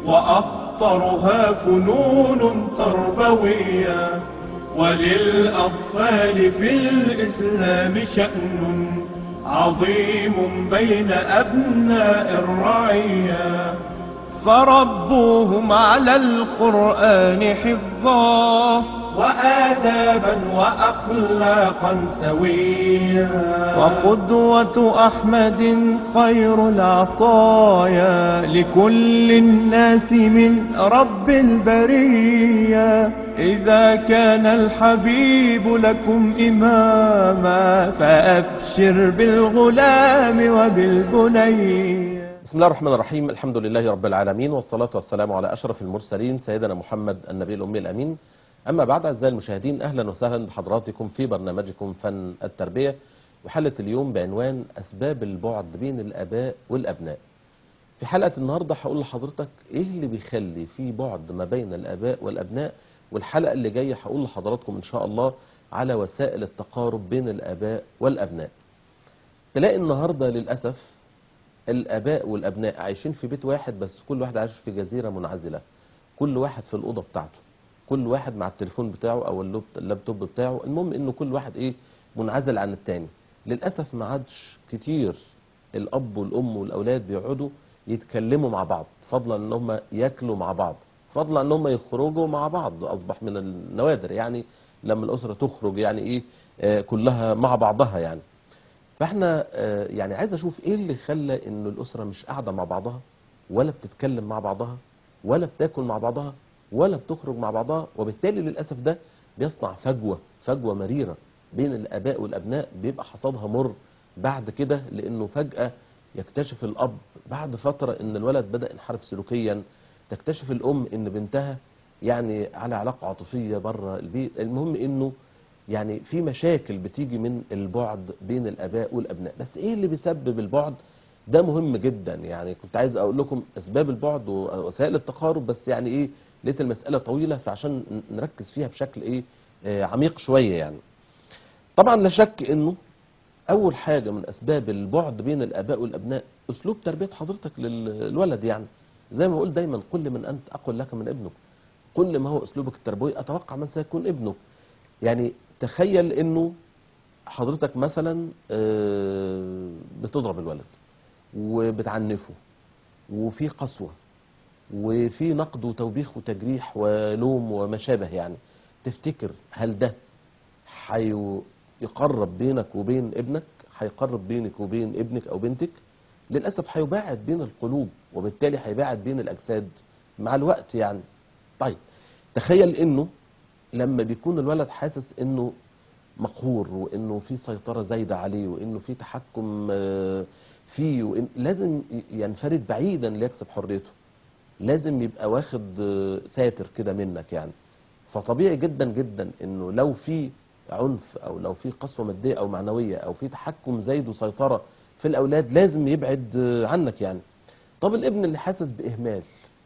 وأخطرها فنون تربوية وللأطفال في الإسلام شأن عظيم بين أبناء الرعية فربوهم على القرآن حفظا وآدابا وأخلاقا سويا وقدوة أحمد خير العطايا لكل الناس من رب البرية إذا كان الحبيب لكم إماما فأبشر بالغلام وبالبني بسم الله الرحمن الرحيم الحمد لله رب العالمين والصلاة والسلام على أشرف المرسلين سيدنا محمد النبي الأمي الأمين أما بعد أعزائي المشاهدين أهلا وسهلا بحضراتكم في برنامجكم فن التربية وحلقة اليوم بعنوان أسباب البعد بين الآباء والأبناء في حلقة النهاردة هقول لحضرتك إيه اللي بيخلي في بعد ما بين الآباء والأبناء والحلقة اللي جاية هقول لحضراتكم إن شاء الله على وسائل التقارب بين الآباء والأبناء تلاقي النهاردة للأسف الآباء والأبناء عايشين في بيت واحد بس كل واحد عايش في جزيرة منعزلة كل واحد في الأوضة بتاعته كل واحد مع التليفون بتاعه أو اللوب- اللابتوب بتاعه المهم إنه كل واحد إيه منعزل عن التاني للأسف ما عادش كتير الأب والأم والأولاد بيقعدوا يتكلموا مع بعض فضلا إن هم ياكلوا مع بعض فضلا إن هم يخرجوا مع بعض أصبح من النوادر يعني لما الأسرة تخرج يعني إيه آه، كلها مع بعضها يعني فاحنا آه، يعني عايز اشوف ايه اللي خلى انه الاسره مش قاعده مع بعضها ولا بتتكلم مع بعضها ولا بتاكل مع بعضها ولا بتخرج مع بعضها وبالتالي للاسف ده بيصنع فجوه فجوه مريره بين الاباء والابناء بيبقى حصادها مر بعد كده لانه فجاه يكتشف الاب بعد فتره ان الولد بدا ينحرف سلوكيا تكتشف الام ان بنتها يعني على علاقه عاطفيه بره البيت المهم انه يعني في مشاكل بتيجي من البعد بين الاباء والابناء بس ايه اللي بيسبب البعد ده مهم جدا يعني كنت عايز اقول لكم اسباب البعد ووسائل التقارب بس يعني ايه لقيت المساله طويله فعشان ن- نركز فيها بشكل ايه آه عميق شويه يعني طبعا لا شك انه اول حاجه من اسباب البعد بين الاباء والابناء اسلوب تربيه حضرتك للولد يعني زي ما بقول دايما قل من انت اقل لك من ابنك كل ما هو اسلوبك التربوي اتوقع من سيكون ابنك يعني تخيل انه حضرتك مثلا آه، بتضرب الولد وبتعنفه وفي قسوة وفي نقد وتوبيخ وتجريح ولوم وما شابه يعني تفتكر هل ده هيقرب بينك وبين ابنك هيقرب بينك وبين ابنك او بنتك للاسف هيباعد بين القلوب وبالتالي هيباعد بين الاجساد مع الوقت يعني طيب تخيل انه لما بيكون الولد حاسس انه مقهور وانه في سيطره زايده عليه وانه في تحكم آه، فيه وإن لازم ي- ينفرد بعيدا ليكسب حريته لازم يبقى واخد آه، ساتر كده منك يعني فطبيعي جدا جدا انه لو في عنف او لو في قسوه ماديه او معنويه او في تحكم زايد وسيطره في الاولاد لازم يبعد آه، عنك يعني طب الابن اللي حاسس باهمال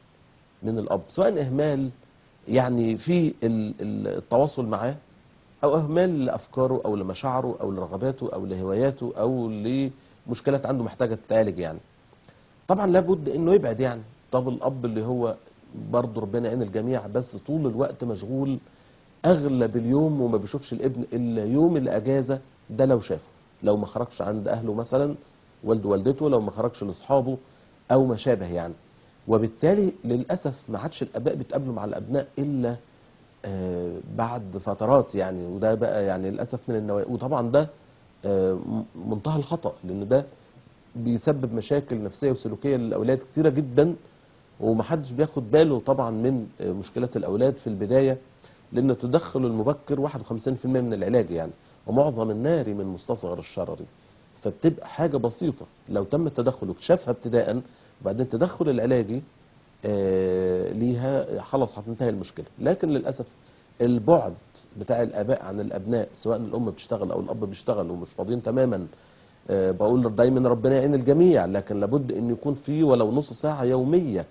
من الاب سواء اهمال يعني في ال- ال- التواصل معاه او اهمال لافكاره او لمشاعره او لرغباته او لهواياته او لمشكلات عنده محتاجه تتعالج يعني طبعا لابد انه يبعد يعني طب الاب اللي هو برضه ربنا يعين الجميع بس طول الوقت مشغول اغلب اليوم وما بيشوفش الابن الا يوم الاجازه ده لو شافه لو ما خرجش عند اهله مثلا والده والدته لو ما خرجش لاصحابه او ما شابه يعني وبالتالي للاسف ما عادش الاباء بيتقابلوا مع الابناء الا آه، بعد فترات يعني وده بقى يعني للاسف من النوايا وطبعا ده آه، م- منتهى الخطا لان ده بيسبب مشاكل نفسيه وسلوكيه للاولاد كثيره جدا ومحدش بياخد باله طبعا من آه، مشكلات الاولاد في البدايه لان التدخل المبكر 51% من العلاج يعني ومعظم النار من مستصغر الشرري فبتبقى حاجه بسيطه لو تم التدخل واكتشافها ابتداء وبعدين التدخل العلاجي آه، ليها خلاص هتنتهي المشكله لكن للاسف البعد بتاع الاباء عن الابناء سواء الام بتشتغل او الاب بيشتغل ومش فاضيين تماما آه، بقول دايما ربنا يعين الجميع لكن لابد ان يكون في ولو نص ساعه يوميه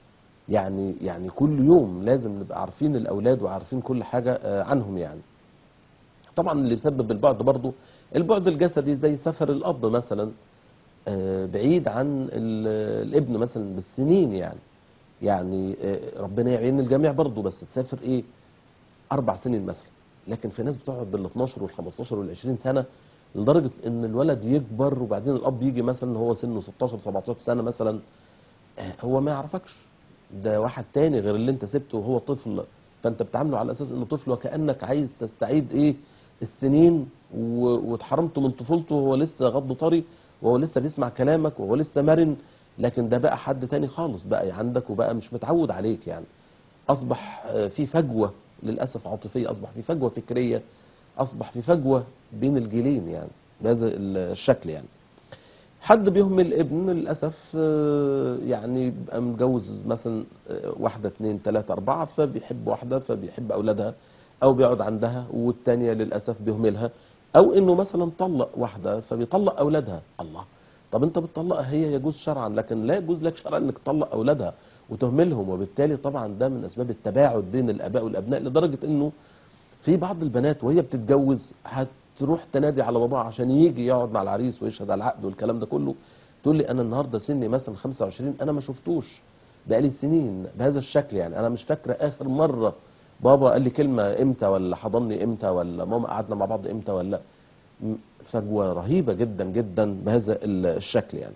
يعني يعني كل يوم لازم نبقى عارفين الاولاد وعارفين كل حاجه آه، عنهم يعني طبعا اللي بيسبب البعد برضه البعد الجسدي زي سفر الاب مثلا آه، بعيد عن ال- الابن مثلا بالسنين يعني يعني آه، ربنا يعين الجميع برضه بس تسافر ايه اربع سنين مثلا لكن في ناس بتقعد بال 12 وال 15 وال 20 سنه لدرجه ان الولد يكبر وبعدين الاب يجي مثلا هو سنه 16 17 سنه مثلا آه، هو ما يعرفكش ده واحد تاني غير اللي انت سبته وهو طفل فانت بتعامله على اساس انه طفل وكانك عايز تستعيد ايه السنين و- واتحرمته من طفولته وهو لسه غض طري وهو لسه بيسمع كلامك وهو لسه مرن لكن ده بقى حد تاني خالص بقى عندك وبقى مش متعود عليك يعني اصبح آه، في فجوه للاسف عاطفيه اصبح في فجوه فكريه اصبح في فجوه بين الجيلين يعني بهذا الشكل يعني حد بيهمل ابن للاسف آه، يعني بيبقى متجوز مثلا آه، واحده اتنين تلاته اربعه فبيحب واحده فبيحب اولادها او بيقعد عندها والتانيه للاسف بيهملها او انه مثلا طلق واحده فبيطلق اولادها الله طب انت بتطلقها هي يجوز شرعا لكن لا يجوز لك شرعا انك تطلق اولادها وتهملهم وبالتالي طبعا ده من اسباب التباعد بين الاباء والابناء لدرجه انه في بعض البنات وهي بتتجوز هتروح تنادي على باباها عشان يجي يقعد مع العريس ويشهد على العقد والكلام ده كله تقول لي انا النهارده سني مثلا 25 انا ما شفتوش بقالي سنين بهذا الشكل يعني انا مش فاكره اخر مره بابا قال لي كلمه امتى ولا حضني امتى ولا ماما قعدنا مع بعض امتى ولا م- فجوه رهيبه جدا جدا بهذا ال- الشكل يعني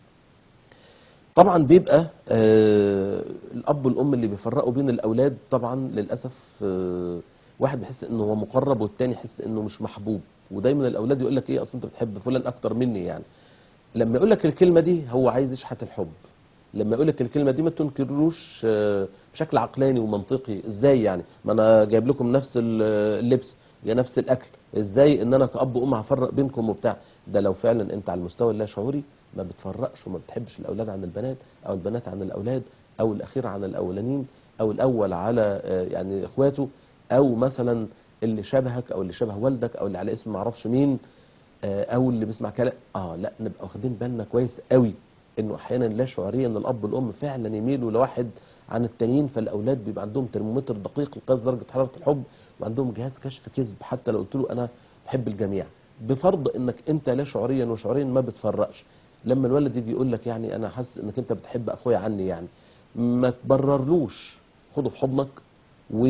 طبعا بيبقى آه الاب والام اللي بيفرقوا بين الاولاد طبعا للاسف آه واحد بيحس انه هو مقرب والتاني يحس انه مش محبوب ودايما الاولاد يقول لك ايه اصل انت بتحب فلان اكتر مني يعني لما يقول لك الكلمه دي هو عايز يشحت الحب لما يقول لك الكلمه دي ما تنكروش آه، بشكل عقلاني ومنطقي ازاي يعني ما انا جايب لكم نفس ال- اللبس يا نفس الاكل ازاي ان انا كاب وام هفرق بينكم وبتاع ده لو فعلا انت على المستوى اللا شعوري ما بتفرقش وما بتحبش الاولاد عن البنات او البنات عن الاولاد او الاخير عن الاولانيين او الاول على آه، يعني اخواته او مثلا اللي شبهك او اللي شبه والدك او اللي على اسم معرفش مين آه، او اللي بيسمع كلام اه لا نبقى واخدين بالنا كويس قوي انه احيانا لا شعوريا ان الاب والام فعلا يميلوا لواحد عن التانيين فالاولاد بيبقى عندهم ترمومتر دقيق لقياس درجه حراره الحب وعندهم جهاز كشف كذب حتى لو قلت له انا بحب الجميع بفرض انك انت لا شعوريا وشعوريا ما بتفرقش لما الولد يجي يقول لك يعني انا حاسس انك انت بتحب اخويا عني يعني ما تبررلوش خده في حضنك و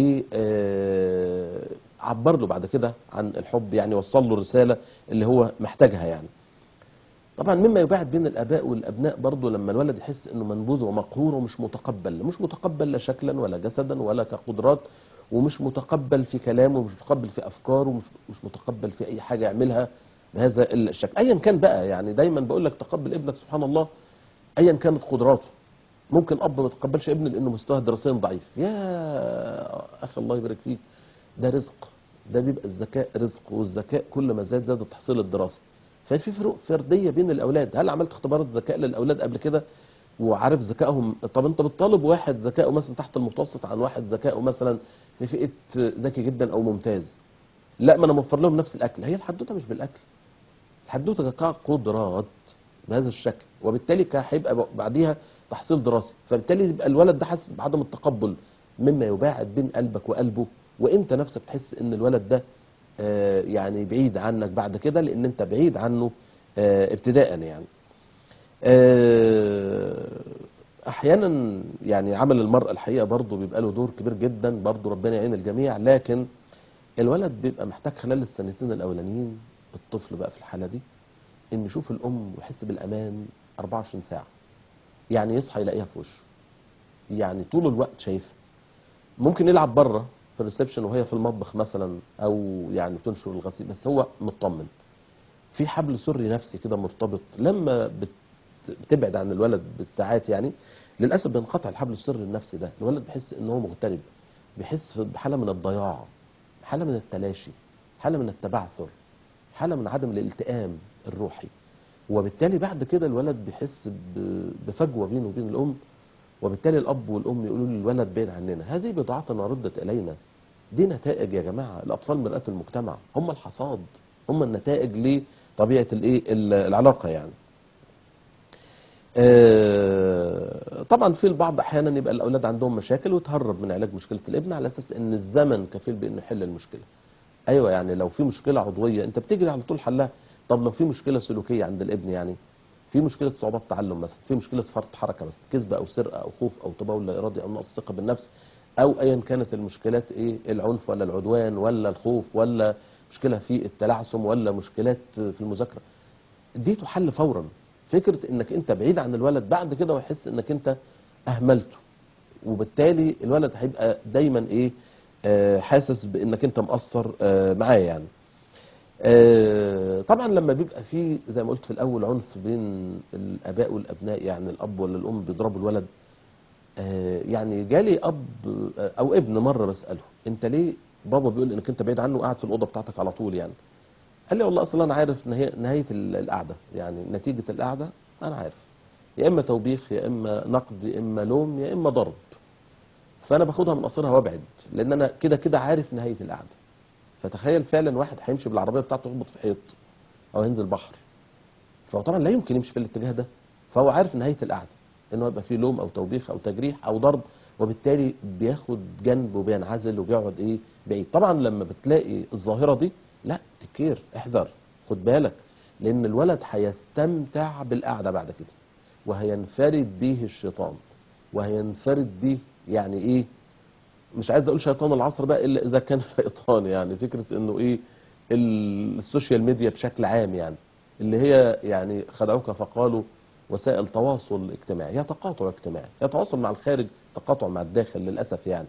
آه، عبر له بعد كده عن الحب يعني وصل له الرساله اللي هو محتاجها يعني طبعا مما يباعد بين الاباء والابناء برضه لما الولد يحس انه منبوذ ومقهور ومش متقبل مش متقبل لا شكلا ولا جسدا ولا كقدرات ومش متقبل في كلامه ومش متقبل في افكاره ومش مش متقبل في اي حاجه يعملها بهذا الشكل ايا كان بقى يعني دايما بقول لك تقبل ابنك سبحان الله ايا كانت قدراته ممكن اب ما يتقبلش ابنه لانه مستواه دراسيا ضعيف يا اخي الله يبارك فيك ده رزق ده بيبقى الذكاء رزق والذكاء كل ما زاد زاد التحصيل الدراسي ففي فروق فرديه بين الاولاد هل عملت اختبارات ذكاء للاولاد قبل كده وعارف ذكائهم طب انت بتطالب واحد ذكائه مثلا تحت المتوسط عن واحد ذكائه مثلا في فئه ذكي جدا او ممتاز لا ما انا موفر لهم نفس الاكل هي الحدوته مش بالاكل الحدوته كقدرات بهذا الشكل وبالتالي كان هيبقى بعديها تحصيل دراسي فبالتالي يبقى الولد ده حاسس بعدم التقبل مما يباعد بين قلبك وقلبه وانت نفسك تحس ان الولد ده آه، يعني بعيد عنك بعد كده لان انت بعيد عنه آه، ابتداء يعني آه، احيانا يعني عمل المرأة الحقيقة برضه بيبقى له دور كبير جدا برضه ربنا يعين الجميع لكن الولد بيبقى محتاج خلال السنتين الاولانيين الطفل بقى في الحالة دي ان يشوف الام ويحس بالامان 24 ساعة يعني يصحى يلاقيها في وشه يعني طول الوقت شايفها ممكن يلعب بره في الريسبشن وهي في المطبخ مثلا او يعني تنشر الغسيل بس هو مطمن في حبل سري نفسي كده مرتبط لما بت بتبعد عن الولد بالساعات يعني للاسف بينقطع الحبل السري النفسي ده الولد بيحس ان هو مغترب بيحس بحاله من الضياع حاله من التلاشي حاله من التبعثر حاله من عدم الالتئام الروحي وبالتالي بعد كده الولد بيحس ب- بفجوه بينه وبين الام وبالتالي الاب والام يقولوا للولد بعيد عننا هذه بضاعتنا ردت الينا دي نتائج يا جماعه الاطفال مرآة المجتمع هم الحصاد هم النتائج لطبيعه الايه ال- العلاقه يعني آه، طبعا في البعض احيانا يبقى الاولاد عندهم مشاكل وتهرب من علاج مشكله الابن على اساس ان الزمن كفيل بانه يحل المشكله ايوه يعني لو في مشكله عضويه انت بتجري على طول حلها طب لو في مشكله سلوكيه عند الابن يعني في مشكله صعوبات تعلم مثلا في مشكله فرط حركه مثلا كذبه او سرقه او خوف او تبول لا ارادي او نقص ثقه بالنفس او ايا كانت المشكلات ايه العنف ولا العدوان ولا الخوف ولا مشكله في التلعثم ولا مشكلات في المذاكره دي تحل فورا فكره انك انت بعيد عن الولد بعد كده ويحس انك انت اهملته وبالتالي الولد هيبقى دايما ايه آه حاسس بانك انت مقصر آه معاه يعني آه طبعا لما بيبقى في زي ما قلت في الاول عنف بين الاباء والابناء يعني الاب ولا الام بيضربوا الولد آه يعني جالي اب آه، او ابن مره بساله انت ليه بابا بيقول انك انت بعيد عنه وقاعد في الاوضه بتاعتك على طول يعني قال لي والله اصلا انا عارف نهايه نهايه ال- القعده يعني نتيجه القعده انا عارف يا اما توبيخ يا اما نقد يا اما لوم يا اما ضرب فانا باخدها من قصرها وابعد لان انا كده كده عارف نهايه القعده فتخيل فعلا واحد هيمشي بالعربيه بتاعته يخبط في حيط او ينزل بحر فهو طبعا لا يمكن يمشي في الاتجاه ده فهو عارف نهايه القعده انه يبقى فيه لوم او توبيخ او تجريح او ضرب وبالتالي بياخد جنب وبينعزل وبيقعد ايه بعيد طبعا لما بتلاقي الظاهره دي لا تكير احذر خد بالك لان الولد هيستمتع بالقعده بعد كده وهينفرد به الشيطان وهينفرد به يعني ايه مش عايز اقول شيطان العصر بقى الا اذا كان شيطان يعني فكره انه ايه ال- السوشيال ميديا بشكل عام يعني اللي هي يعني خدعوك فقالوا وسائل تواصل اجتماعي هي تقاطع اجتماعي هي تواصل مع الخارج تقاطع مع الداخل للاسف يعني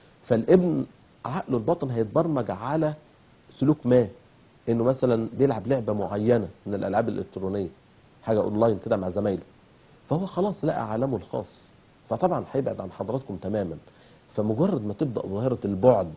فالابن عقله الباطن هيتبرمج على سلوك ما انه مثلا بيلعب لعبه معينه من الالعاب الالكترونيه حاجه اونلاين كده مع زمايله فهو خلاص لقى عالمه الخاص فطبعا هيبعد عن حضراتكم تماما فمجرد ما تبدا ظاهره البعد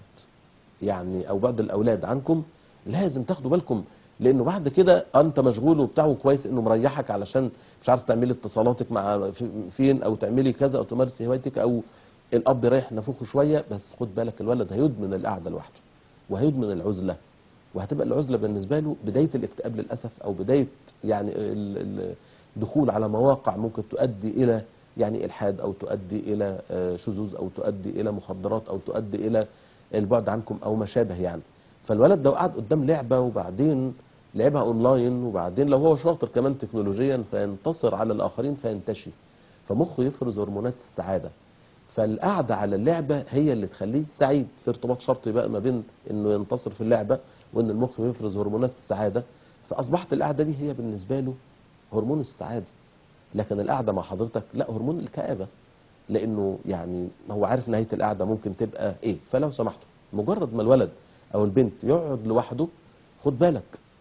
يعني او بعد الاولاد عنكم لازم تاخدوا بالكم لانه بعد كده انت مشغول وبتاع وكويس انه مريحك علشان مش عارف تعملي اتصالاتك مع في- فين او تعملي كذا او تمارسي هوايتك او الاب يريح نفوخه شويه بس خد بالك الولد هيدمن القعده لوحده وهيدمن العزله وهتبقى العزله بالنسبه له بدايه الاكتئاب للاسف او بدايه يعني ال- ال- الدخول على مواقع ممكن تؤدي الى يعني الحاد او تؤدي الى آه، شذوذ او تؤدي الى مخدرات او تؤدي الى البعد عنكم او ما شابه يعني فالولد لو قعد قدام لعبه وبعدين لعبها اونلاين وبعدين لو هو شاطر كمان تكنولوجيا فينتصر على الاخرين فينتشي فمخه يفرز هرمونات السعاده فالقعده على اللعبه هي اللي تخليه سعيد في ارتباط شرطي بقى ما بين انه ينتصر في اللعبه وان المخ يفرز هرمونات السعاده فاصبحت القعده دي هي بالنسبه له هرمون السعاده لكن القعده مع حضرتك لا هرمون الكآبه لانه يعني هو عارف نهايه القعده ممكن تبقى ايه فلو سمحتوا مجرد ما الولد او البنت يقعد لوحده خد بالك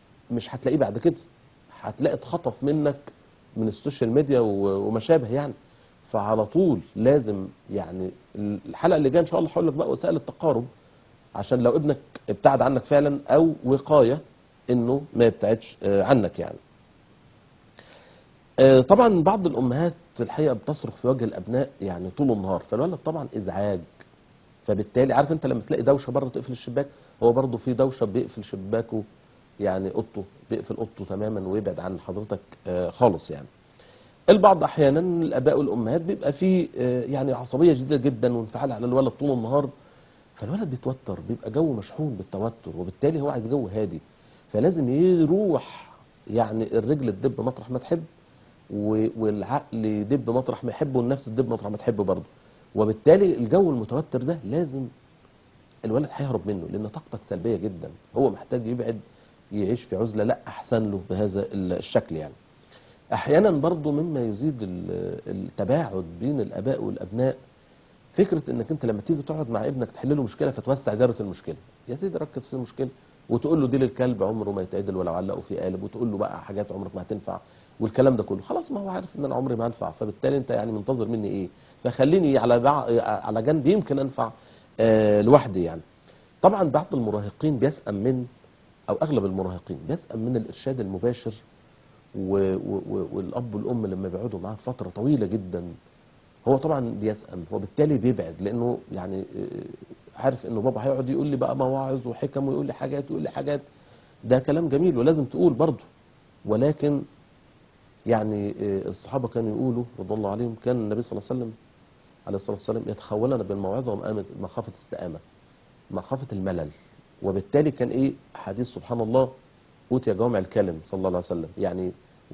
مش هتلاقيه بعد كده هتلاقي اتخطف منك من السوشيال ميديا و- وما شابه يعني فعلى طول لازم يعني الحلقه اللي جايه ان شاء الله هقول لك بقى وسائل التقارب عشان لو ابنك ابتعد عنك فعلا او وقايه انه ما يبتعدش آه، عنك يعني آه، طبعا بعض الامهات الحقيقه بتصرخ في وجه الابناء يعني طول النهار فالولد طبعا ازعاج فبالتالي عارف انت لما تلاقي دوشه بره تقفل الشباك هو برضه في دوشه بيقفل شباكه يعني اوضته بيقفل اوضته تماما ويبعد عن حضرتك آه، خالص يعني البعض احيانا الاباء والامهات بيبقى فيه آه، يعني عصبيه شديده جدا وانفعال على الولد طول النهار فالولد بيتوتر بيبقى جو مشحون بالتوتر وبالتالي هو عايز جو هادي فلازم يروح يعني الرجل تدب مطرح ما تحب و- والعقل يدب مطرح ما يحب والنفس تدب مطرح ما تحب برضه وبالتالي الجو المتوتر ده لازم الولد هيهرب منه لان طاقتك سلبيه جدا هو محتاج يبعد يعيش في عزله لا احسن له بهذا الشكل يعني احيانا برضه مما يزيد ال- التباعد بين الاباء والابناء فكره انك انت لما تيجي تقعد مع ابنك تحل له مشكله فتوسع دايره المشكله يا سيدي ركز في المشكله وتقول له دي للكلب عمره ما يتعدل ولو علقه في قالب وتقول له بقى حاجات عمرك ما هتنفع والكلام ده كله خلاص ما هو عارف ان انا عمري ما انفع فبالتالي انت يعني منتظر مني ايه فخليني على بع... على جنب يمكن انفع آه لوحدي يعني طبعا بعض المراهقين بيسأم من او اغلب المراهقين بيسأم من الارشاد المباشر و... و... و... والاب والام لما بيقعدوا معاه فتره طويله جدا هو طبعا بيسأم وبالتالي بيبعد لانه يعني آه، عارف انه بابا هيقعد يقول لي بقى مواعظ وحكم ويقول لي حاجات ويقول لي حاجات ده كلام جميل ولازم تقول برضه ولكن يعني آه، الصحابه كانوا يقولوا رضي الله عليهم كان النبي صلى الله عليه وسلم عليه الصلاه والسلام يتخولنا بالموعظه ومقامة مخافه السآمه مخافه الملل وبالتالي كان ايه حديث سبحان الله اوتي جوامع الكلم صلى الله عليه وسلم يعني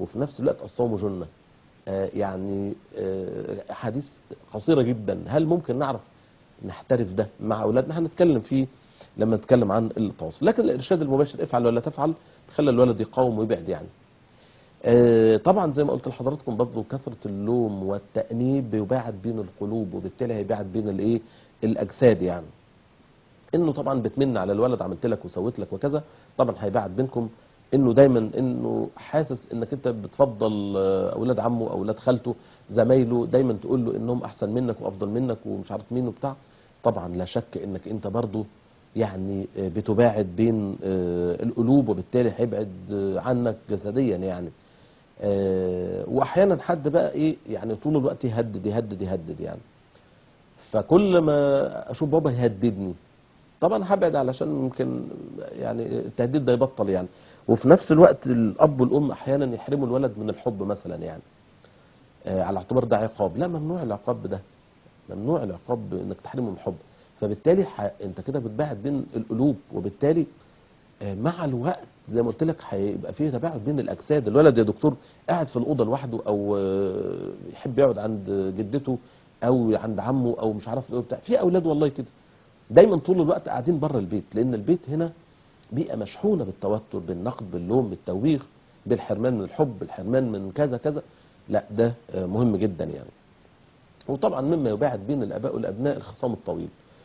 وفي نفس الوقت الصوم جنة آه، يعني آه، حديث قصيرة جدا هل ممكن نعرف نحترف ده مع أولادنا هنتكلم فيه لما نتكلم عن التواصل لكن الإرشاد المباشر افعل ولا تفعل بيخلي الولد يقاوم ويبعد يعني آه، طبعا زي ما قلت لحضراتكم برضه كثرة اللوم والتأنيب بيباعد بين القلوب وبالتالي هيباعد بين الايه الأجساد يعني انه طبعا بتمن على الولد عملت لك وسويت لك وكذا طبعا هيبعد بينكم انه دايما انه حاسس انك انت بتفضل آه، اولاد عمه او اولاد خالته زمايله دايما تقول له انهم احسن منك وافضل منك ومش عارف مين وبتاع طبعا لا شك انك انت برضو يعني آه، بتباعد بين آه، القلوب وبالتالي هيبعد آه، عنك جسديا يعني آه، واحيانا حد بقى ايه يعني طول الوقت يهدد يهدد يهدد يعني فكل ما اشوف بابا يهددني طبعا هبعد علشان ممكن يعني التهديد ده يبطل يعني وفي نفس الوقت الاب والام احيانا يحرموا الولد من الحب مثلا يعني آه، على اعتبار ده عقاب لا ممنوع العقاب ده ممنوع العقاب انك تحرمه من الحب فبالتالي ح... انت كده بتباعد بين القلوب وبالتالي آه، مع الوقت زي ما قلت لك هيبقى فيه تباعد بين الاجساد الولد يا دكتور قاعد في الاوضه لوحده او آه، يحب يقعد عند جدته او عند عمه او مش عارف ايه بتاع في اولاد والله كده دايما طول الوقت قاعدين بره البيت لان البيت هنا بيئه مشحونه بالتوتر بالنقد باللوم بالتوبيخ بالحرمان من الحب بالحرمان من كذا كذا لا ده آه، مهم جدا يعني وطبعا مما يباعد بين الاباء والابناء الخصام الطويل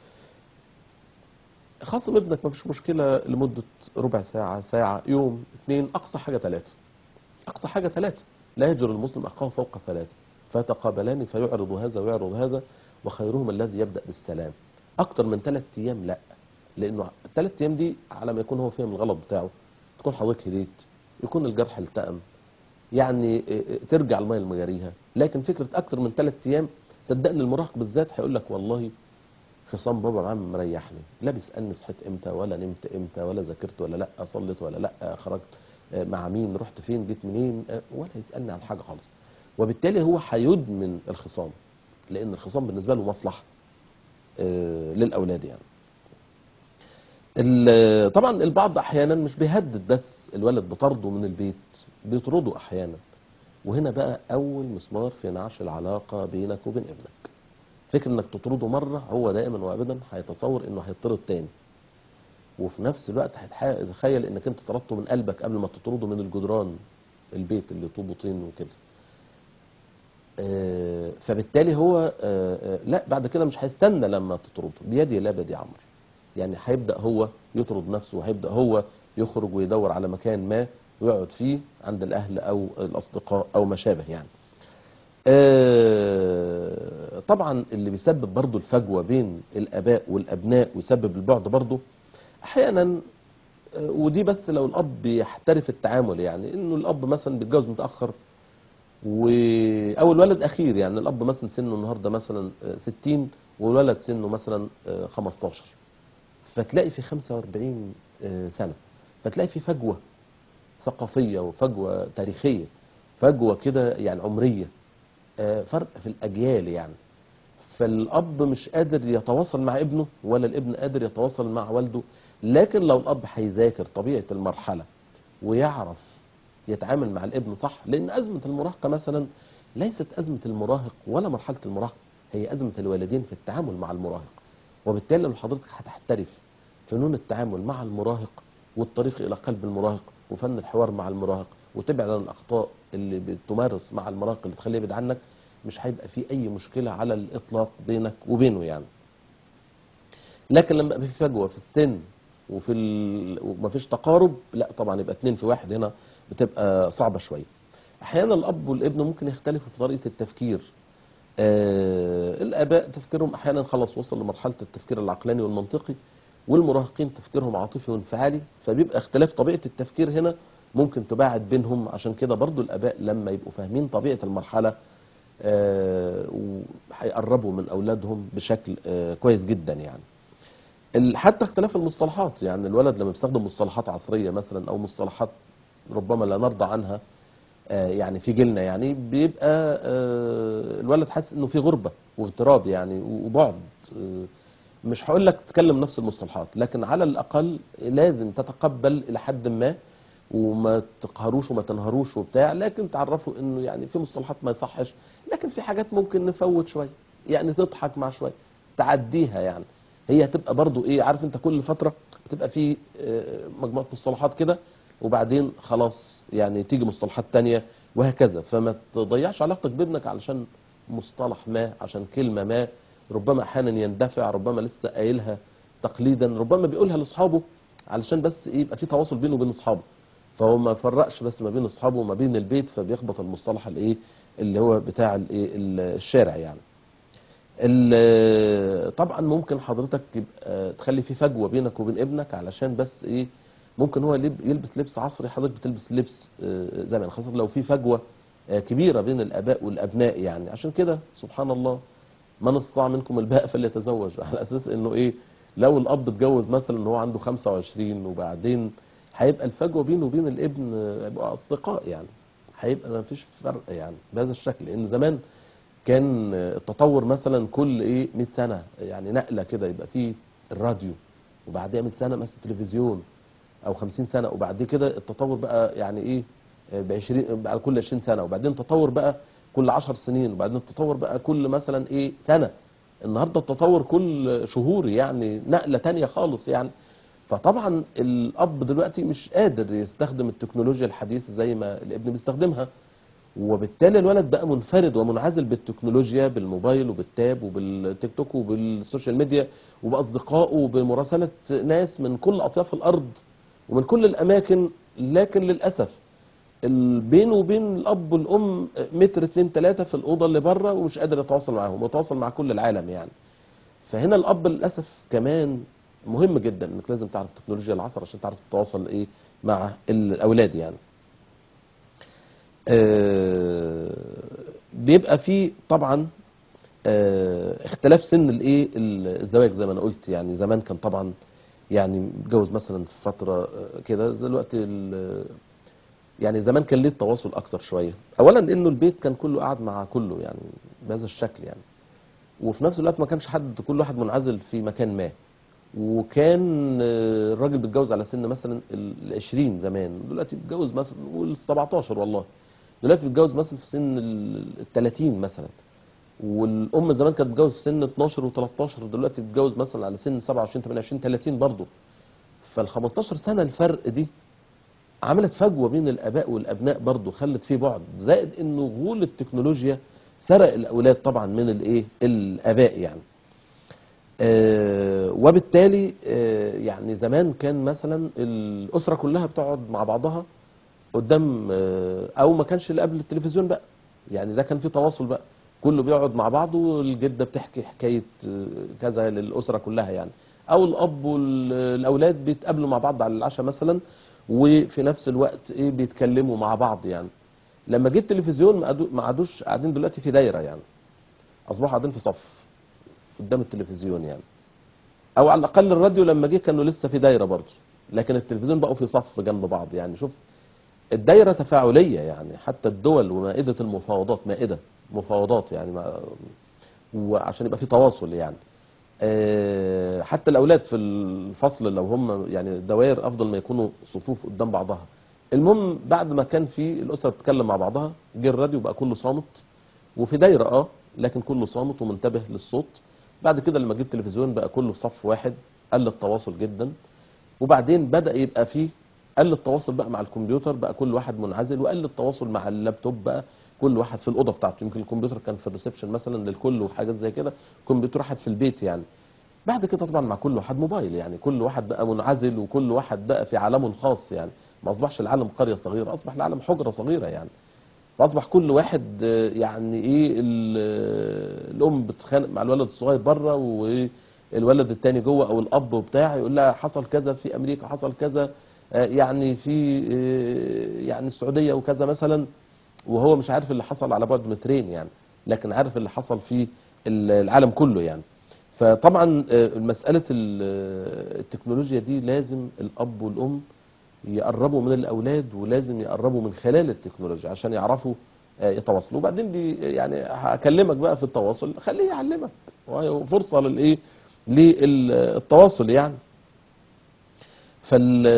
خاصم ابنك ما فيش مشكله لمده ربع ساعه ساعه يوم اثنين اقصى حاجه ثلاثه اقصى حاجه ثلاثه لا يجر المسلم اخاه فوق ثلاثه فيتقابلان فيعرض هذا ويعرض هذا وخيرهم الذي يبدا بالسلام اكتر من ثلاث ايام لا لانه الثلاث ايام دي على ما يكون هو فاهم الغلط بتاعه تكون حضرتك هديت يكون الجرح التئم يعني إيه إيه ترجع الميه لمجاريها لكن فكره اكتر من ثلاث ايام صدقني المراهق بالذات هيقول لك والله خصام بابا معاه مريحني لا بيسالني صحيت امتى ولا نمت امتى ولا ذاكرت ولا لا صليت ولا لا خرجت آه، مع مين رحت فين جيت منين آه، ولا يسالني عن حاجه خالص وبالتالي هو هيدمن الخصام لان الخصام بالنسبه له مصلحه آه، للاولاد يعني ال- طبعا البعض احيانا مش بيهدد بس الولد بطرده من البيت بيطرده احيانا وهنا بقى اول مسمار في نعش العلاقه بينك وبين ابنك فكر انك تطرده مره هو دائما وابدا هيتصور انه هيطرد تاني وفي نفس الوقت هيتخيل انك انت طردته من قلبك قبل ما تطرده من الجدران البيت اللي طوبه طين وكده آه، فبالتالي هو آه، آه، لا بعد كده مش هيستنى لما تطرده بيدي لا بيدي عمرو يعني هيبدا هو يطرد نفسه وهيبدا هو يخرج ويدور على مكان ما ويقعد فيه عند الاهل او الاصدقاء او ما شابه يعني آه، طبعا اللي بيسبب برضو الفجوه بين الاباء والابناء ويسبب البعد برضو احيانا آه، ودي بس لو الاب يحترف التعامل يعني انه الاب مثلا بيتجوز متاخر و او الولد اخير يعني الاب مثلا سنه النهارده مثلا آه، 60 والولد سنه مثلا آه، 15 فتلاقي في 45 آه، سنه فتلاقي في فجوه ثقافيه وفجوه تاريخيه فجوه كده يعني عمريه آه، فرق في الاجيال يعني فالاب مش قادر يتواصل مع ابنه ولا الابن قادر يتواصل مع والده لكن لو الاب هيذاكر طبيعه المرحله ويعرف يتعامل مع الابن صح لان ازمه المراهقه مثلا ليست ازمه المراهق ولا مرحله المراهقه هي ازمه الوالدين في التعامل مع المراهق وبالتالي لو حضرتك هتحترف فنون التعامل مع المراهق والطريق الى قلب المراهق وفن الحوار مع المراهق وتبعد عن الاخطاء اللي بتمارس مع المراهق اللي تخليه يبعد عنك مش هيبقى في اي مشكله على الاطلاق بينك وبينه يعني لكن لما يبقى في فجوه في السن وفي ال... ومفيش تقارب لا طبعا يبقى اتنين في واحد هنا بتبقى صعبه شويه احيانا الاب والابن ممكن يختلفوا في طريقه التفكير آه الاباء تفكيرهم احيانا خلاص وصل لمرحله التفكير العقلاني والمنطقي والمراهقين تفكيرهم عاطفي وانفعالي فبيبقى اختلاف طبيعه التفكير هنا ممكن تباعد بينهم عشان كده برضو الاباء لما يبقوا فاهمين طبيعه المرحله آه، وهيقربوا من اولادهم بشكل آه، كويس جدا يعني ال- حتى اختلاف المصطلحات يعني الولد لما بيستخدم مصطلحات عصريه مثلا او مصطلحات ربما لا نرضى عنها آه، يعني في جيلنا يعني بيبقى آه، الولد حاسس انه في غربه واغتراب يعني وبعد آه، مش هقول لك تتكلم نفس المصطلحات لكن على الاقل لازم تتقبل الى حد ما وما تقهروش وما تنهروش وبتاع لكن تعرفوا انه يعني في مصطلحات ما يصحش لكن في حاجات ممكن نفوت شويه يعني تضحك مع شويه تعديها يعني هي هتبقى برضو ايه عارف انت كل فتره بتبقى في آه، مجموعه مصطلحات كده وبعدين خلاص يعني تيجي مصطلحات تانية وهكذا فما تضيعش علاقتك بابنك علشان مصطلح ما عشان كلمه ما ربما احيانا يندفع ربما لسه قايلها تقليدا ربما بيقولها لاصحابه علشان بس ايه يبقى في تواصل بينه وبين اصحابه فهو ما فرقش بس ما بين اصحابه وما بين البيت فبيخبط المصطلح الايه اللي هو بتاع الايه الشارع يعني ال- طبعا ممكن حضرتك يبقى تخلي في فجوه بينك وبين ابنك علشان بس ايه ممكن هو يلب- يلبس لبس عصري حضرتك بتلبس لبس آه، زمان خاصه لو في فجوه آه، كبيره بين الاباء والابناء يعني عشان كده سبحان الله من استطاع منكم الباء فليتزوج على اساس انه ايه لو الاب اتجوز مثلا ان هو عنده 25 وبعدين هيبقى الفجوه بينه وبين الابن آه، يبقوا اصدقاء يعني هيبقى ما فيش فرق يعني بهذا الشكل لان زمان كان التطور مثلا كل ايه 100 سنه يعني نقله كده يبقى فيه الراديو وبعدها 100 سنه مثلا التلفزيون او 50 سنه وبعد كده التطور بقى يعني ايه ب 20 بقى كل 20 سنه وبعدين تطور بقى كل 10 سنين وبعدين التطور بقى كل مثلا ايه سنه النهارده التطور كل شهور يعني نقله تانية خالص يعني فطبعا الاب دلوقتي مش قادر يستخدم التكنولوجيا الحديثه زي ما الابن بيستخدمها وبالتالي الولد بقى منفرد ومنعزل بالتكنولوجيا بالموبايل وبالتاب وبالتيك توك وبالسوشيال ميديا وباصدقائه وبمراسله ناس من كل اطياف الارض ومن كل الاماكن لكن للاسف ال- بينه وبين الاب والام متر اتنين تلاته في الاوضه اللي بره ومش قادر يتواصل معاهم ويتواصل مع كل العالم يعني فهنا الاب للاسف كمان مهم جدا انك لازم تعرف تكنولوجيا العصر عشان تعرف تتواصل ايه مع الاولاد يعني آه، بيبقى في طبعا آه، اختلاف سن الايه الزواج زي ما انا قلت يعني زمان كان طبعا يعني متجوز مثلا في فتره آه، كده دلوقتي ال- يعني زمان كان ليه التواصل اكتر شويه اولا انه البيت كان كله قاعد مع كله يعني بهذا الشكل يعني وفي نفس الوقت ما كانش حد كل واحد منعزل في مكان ما وكان آه، الراجل بيتجوز على سن مثلا ال 20 زمان دلوقتي بيتجوز مثلا قول 17 والله دلوقتي بيتجوز مثلا في سن ال 30 مثلا والام زمان كانت بتتجوز في سن 12 و13 دلوقتي بتتجوز مثلا على سن 27 28 30 برضه فال 15 سنه الفرق دي عملت فجوه بين الاباء والابناء برضه خلت فيه بعد زائد انه غول التكنولوجيا سرق الاولاد طبعا من الايه الاباء يعني آه، وبالتالي آه، يعني زمان كان مثلا الاسره كلها بتقعد مع بعضها قدام آه، او ما كانش اللي قبل التلفزيون بقى يعني ده كان في تواصل بقى كله بيقعد مع بعضه والجده بتحكي حكايه آه، كذا للاسره كلها يعني او الاب والاولاد بيتقابلوا مع بعض على العشاء مثلا وفي نفس الوقت ايه بيتكلموا مع بعض يعني لما جه التلفزيون ما قعدو- ما قعدوش قاعدين دلوقتي في دايره يعني اصبحوا قاعدين في صف قدام التلفزيون يعني او على الاقل الراديو لما جه كانوا لسه في دايره برضه لكن التلفزيون بقوا في صف جنب بعض يعني شوف الدايره تفاعليه يعني حتى الدول ومائده المفاوضات مائده مفاوضات يعني ما وعشان يبقى في تواصل يعني آه، حتى الاولاد في الفصل لو هم يعني الدوائر افضل ما يكونوا صفوف قدام بعضها المهم بعد ما كان في الاسره بتتكلم مع بعضها جه الراديو بقى كله صامت وفي دايره اه لكن كله صامت ومنتبه للصوت بعد كده لما جه التلفزيون بقى كله في صف واحد قل التواصل جدا وبعدين بدا يبقى فيه قل التواصل بقى مع الكمبيوتر بقى كل واحد منعزل وقل التواصل مع اللابتوب بقى كل واحد في الاوضه بتاعته يمكن الكمبيوتر كان في الريسبشن مثلا للكل وحاجات زي كده الكمبيوتر واحد في البيت يعني بعد كده طبعا مع كل واحد موبايل يعني كل واحد بقى منعزل وكل واحد بقى في عالمه الخاص يعني ما اصبحش العالم قريه صغيره اصبح العالم حجره صغيره يعني فاصبح كل واحد آه، يعني ايه ال- آه، الام بتتخانق مع الولد الصغير بره والولد التاني جوه او الاب بتاع يقول لها حصل كذا في امريكا حصل كذا آه، يعني في آه، يعني السعوديه وكذا مثلا وهو مش عارف اللي حصل على بعد مترين يعني لكن عارف اللي حصل في ال- العالم كله يعني فطبعا آه، مساله ال- التكنولوجيا دي لازم الاب والام يقربوا من الاولاد ولازم يقربوا من خلال التكنولوجيا عشان يعرفوا آه، يتواصلوا وبعدين دي يعني هكلمك بقى في التواصل خليه يعلمك وهي فرصه للايه للتواصل يعني فال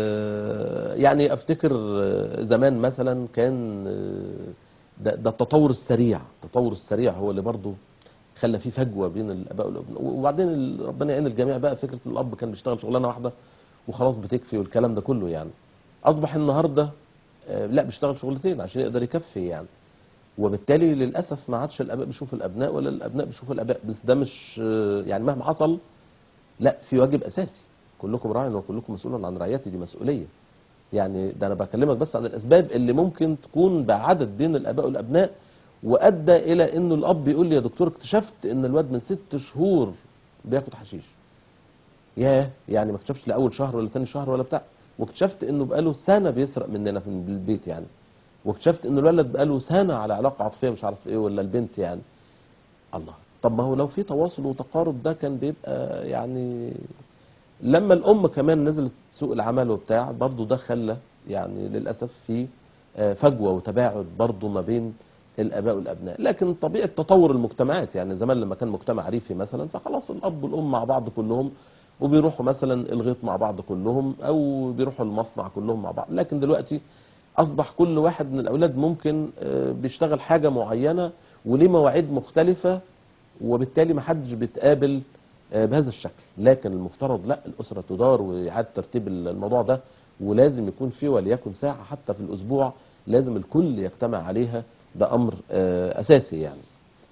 يعني افتكر زمان مثلا كان ده, ده التطور السريع التطور السريع هو اللي برضه خلى في فجوه بين الاباء والابناء وبعدين ال- ربنا يعين الجميع بقى فكره ان الاب كان بيشتغل شغلانه واحده وخلاص بتكفي والكلام ده كله يعني اصبح النهارده آه، لا بيشتغل شغلتين عشان يقدر يكفي يعني وبالتالي للاسف ما عادش الاباء بيشوفوا الابناء ولا الابناء بيشوفوا الاباء بس ده مش آه، يعني مهما حصل لا في واجب اساسي كلكم راع وكلكم مسؤول عن رعيته دي مسؤوليه يعني ده انا بكلمك بس عن الاسباب اللي ممكن تكون بعدد بين الاباء والابناء وادى الى انه الاب يقول لي يا دكتور اكتشفت ان الواد من ست شهور بياخد حشيش ياه يعني ما اكتشفتش لاول شهر ولا تاني شهر ولا بتاع واكتشفت انه بقاله سنه بيسرق مننا في البيت يعني واكتشفت ان الولد بقاله سنه على علاقه عاطفيه مش عارف ايه ولا البنت يعني الله طب ما هو لو في تواصل وتقارب ده كان بيبقى يعني لما الام كمان نزلت سوق العمل وبتاع برضه ده خلى يعني للاسف في آه، فجوه وتباعد برضه ما بين الاباء والابناء لكن طبيعه تطور المجتمعات يعني زمان لما كان مجتمع ريفي مثلا فخلاص الاب والام مع بعض كلهم وبيروحوا مثلا الغيط مع بعض كلهم او بيروحوا المصنع كلهم مع بعض لكن دلوقتي اصبح كل واحد من الاولاد ممكن آه، بيشتغل حاجه معينه وليه مواعيد مختلفه وبالتالي ما حدش بيتقابل آه، بهذا الشكل لكن المفترض لا الاسره تدار واعاده ترتيب الموضوع ده ولازم يكون في وليكن ساعه حتى في الاسبوع لازم الكل يجتمع عليها ده امر آه، اساسي يعني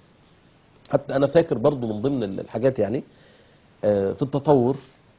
حتى انا فاكر برضو من ضمن الحاجات يعني آه، في التطور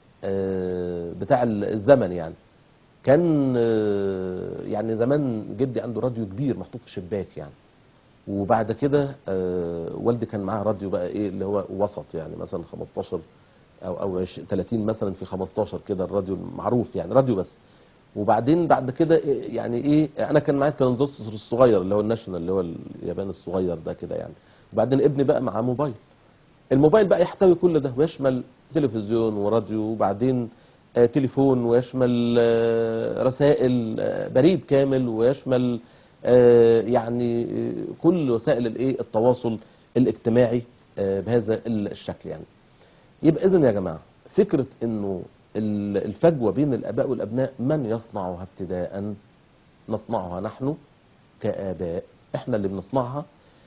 آه، بتاع الزمن يعني كان آه، يعني زمان جدي عنده راديو كبير محطوط في شباك يعني وبعد كده آه، والدي كان معاه راديو بقى ايه اللي هو وسط يعني مثلا 15 او او 20 30 مثلا في 15 كده الراديو المعروف يعني راديو بس وبعدين بعد كده إيه يعني ايه انا كان معايا الترانزستور الصغير اللي هو الناشونال اللي هو الياباني الصغير ده كده يعني وبعدين ابني بقى معاه موبايل الموبايل بقى يحتوي كل ده ويشمل تلفزيون وراديو وبعدين آه، تليفون ويشمل آه، رسائل آه، بريد كامل ويشمل آه، يعني آه، كل وسائل الايه التواصل الاجتماعي آه، بهذا الشكل يعني يبقى اذا يا جماعه فكره انه ال- الفجوه بين الاباء والابناء من يصنعها ابتداء نصنعها نحن كاباء احنا اللي بنصنعها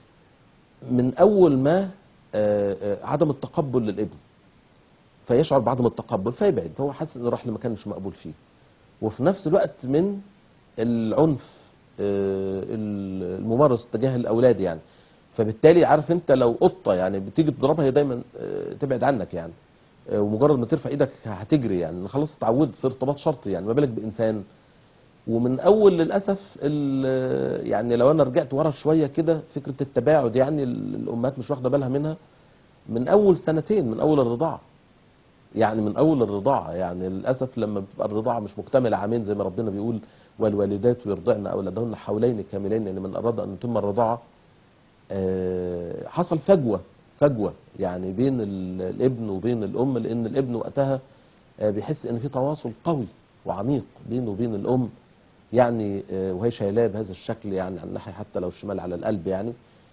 من اول ما آه، آه، عدم التقبل للابن فيشعر بعدم التقبل فيبعد هو حاسس انه راح لمكان مش مقبول فيه وفي نفس الوقت من العنف آه، الممارس تجاه الاولاد يعني فبالتالي عارف انت لو قطه يعني بتيجي تضربها هي دايما آه، تبعد عنك يعني آه، ومجرد ما ترفع ايدك هتجري يعني خلاص اتعودت في ارتباط شرطي يعني ما بالك بانسان ومن اول للاسف ال- يعني لو انا رجعت ورا شويه كده فكره التباعد يعني ال- الامهات مش واخده بالها منها من اول سنتين من اول الرضاعه يعني من اول الرضاعه يعني للاسف لما بتبقى الرضاعه مش مكتمله عامين زي ما ربنا بيقول والوالدات يرضعن اولادهن حولين كاملين يعني من اراد ان يتم الرضاعه آه، حصل فجوه فجوه يعني بين ال- الابن وبين الام لان الابن وقتها آه، بيحس ان في تواصل قوي وعميق بينه وبين الام يعني آه، وهي شايلاه بهذا الشكل يعني على الناحيه حتى لو الشمال على القلب يعني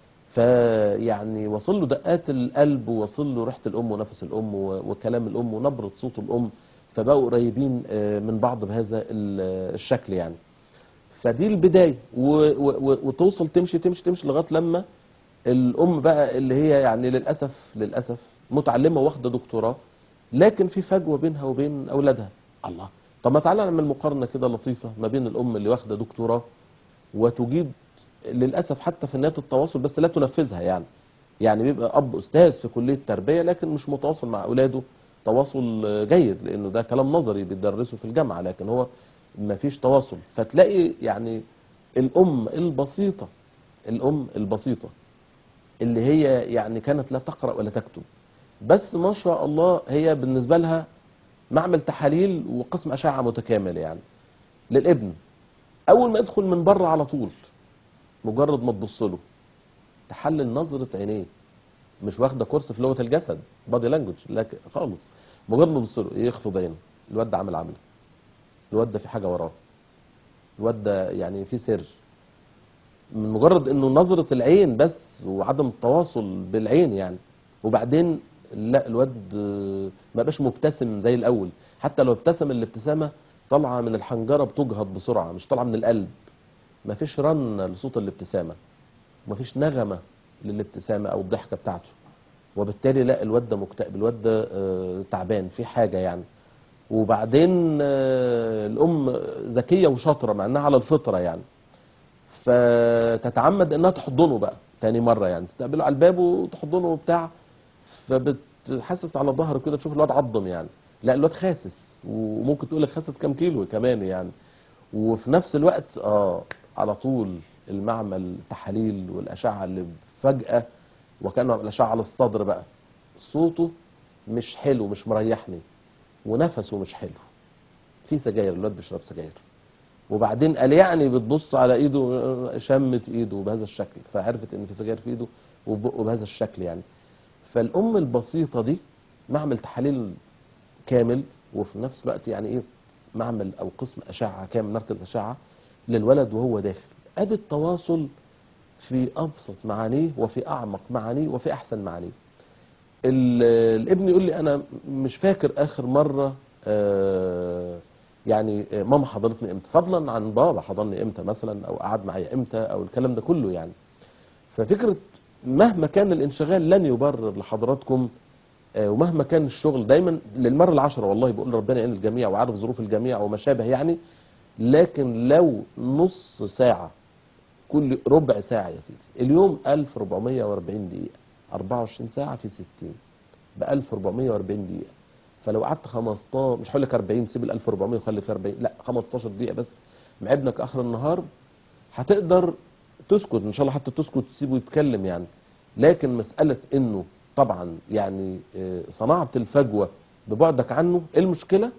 فيعني وصل له دقات القلب ووصل له ريحه الام ونفس الام و- وكلام الام ونبره صوت الام فبقوا قريبين آه، من بعض بهذا ال- الشكل يعني فدي البدايه و و و وتوصل تمشي تمشي تمشي لغايه لما الام بقى اللي هي يعني للاسف للاسف متعلمه واخده دكتوراه لكن في فجوه بينها وبين اولادها الله طب ما تعالى نعمل مقارنه كده لطيفه ما بين الام اللي واخده دكتوراه وتجيد للاسف حتى فنيات التواصل بس لا تنفذها يعني يعني بيبقى اب استاذ في كليه تربيه لكن مش متواصل مع اولاده تواصل آه، جيد لانه ده كلام نظري بيدرسه في الجامعه لكن هو ما فيش تواصل فتلاقي يعني الام البسيطه الام البسيطه اللي هي يعني كانت لا تقرا ولا تكتب بس ما شاء الله هي بالنسبه لها معمل تحاليل وقسم اشعه متكامل يعني للابن اول ما يدخل من بره على طول مجرد ما تبص له تحلل نظره عينيه مش واخده كورس في لغه الجسد بادي لانجوج لكن خالص مجرد ما تبص له يخفض عينه الواد ده عامل عمله الواد ده في حاجه وراه الواد ده يعني في سر من مجرد انه نظره العين بس وعدم التواصل بالعين يعني وبعدين لا الواد آه، ما بقاش مبتسم زي الاول حتى لو ابتسم الابتسامه طالعه من الحنجره بتجهض بسرعه مش طالعه من القلب ما فيش رن لصوت الابتسامه ما فيش نغمه للابتسامه او الضحكه بتاعته وبالتالي لا الواد ده مكتئب الواد ده آه، تعبان في حاجه يعني وبعدين آه، الام ذكيه وشاطره مع انها على الفطره يعني فتتعمد انها تحضنه بقى تاني مره يعني تستقبله على الباب وتحضنه وبتاع فبتحسس على ظهره كده تشوف الواد عضم يعني لا الواد خاسس وممكن تقول لك خاسس كام كيلو كمان يعني وفي نفس الوقت اه على طول المعمل التحاليل والاشعه اللي فجاه وكانه الاشعه على الصدر بقى صوته مش حلو مش مريحني ونفسه مش حلو في سجاير الواد بيشرب سجاير وبعدين قال يعني بتبص على ايده شمت ايده بهذا الشكل فعرفت ان في سجاير في ايده وبقه بهذا الشكل يعني فالام البسيطه دي معمل تحاليل كامل وفي نفس الوقت يعني ايه معمل او قسم اشعه كامل مركز اشعه للولد وهو داخل ادي التواصل في ابسط معانيه وفي اعمق معانيه وفي احسن معانيه ال- الابن يقول لي انا مش فاكر اخر مره آه، يعني آه، ماما حضرتني امتى فضلا عن بابا حضرني امتى مثلا او قعد معايا امتى او الكلام ده كله يعني ففكره مهما كان الانشغال لن يبرر لحضراتكم آه، ومهما كان الشغل دايما للمره العشره والله بقول ربنا يعين الجميع وعارف ظروف الجميع وما شابه يعني لكن لو نص ساعه كل ربع ساعه يا سيدي اليوم 1440 دقيقه 24 ساعه في 60 ب 1440 دقيقه فلو قعدت 15 مش هقول لك 40 سيب ال 1400 وخلي في 40 لا 15 دقيقه بس مع ابنك اخر النهار هتقدر تسكت ان شاء الله حتى تسكت تسيبه يتكلم يعني لكن مساله انه طبعا يعني آه، صنعت الفجوه ببعدك عنه إيه المشكله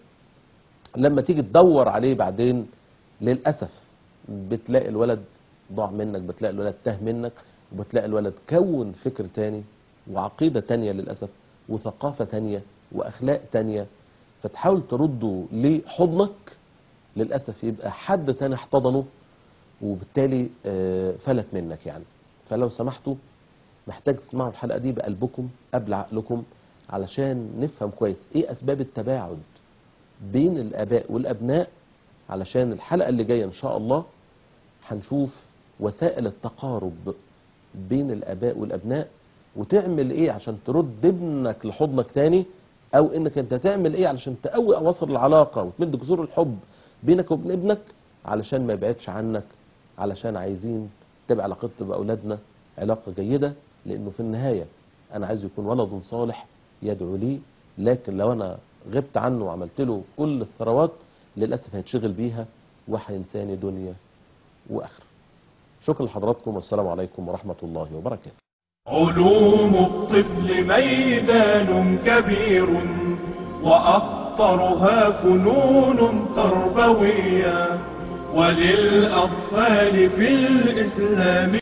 لما تيجي تدور عليه بعدين للاسف بتلاقي الولد ضاع منك بتلاقي الولد تاه منك وبتلاقي الولد كون فكر تاني وعقيده تانيه للاسف وثقافه تانيه واخلاق تانيه فتحاول ترده لحضنك للاسف يبقى حد تاني احتضنه وبالتالي آه، فلت منك يعني فلو سمحتوا محتاج تسمعوا الحلقه دي بقلبكم قبل عقلكم علشان نفهم كويس ايه اسباب التباعد بين الاباء والابناء علشان الحلقه اللي جايه ان شاء الله هنشوف وسائل التقارب بين الاباء والابناء وتعمل ايه عشان ترد ابنك لحضنك تاني او انك انت تعمل ايه علشان تقوي اواصر العلاقه وتمد جذور الحب بينك وبين ابنك علشان ما يبعدش عنك علشان عايزين تبقى علاقتنا باولادنا علاقه جيده لانه في النهايه انا عايز يكون ولد صالح يدعو لي لكن لو انا غبت عنه وعملت له كل الثروات للاسف هيتشغل بيها وهينساني دنيا واخره شكرا لحضراتكم والسلام عليكم ورحمه الله وبركاته علوم الطفل ميدان كبير وأخطرها فنون تربوية وللأطفال في الإسلام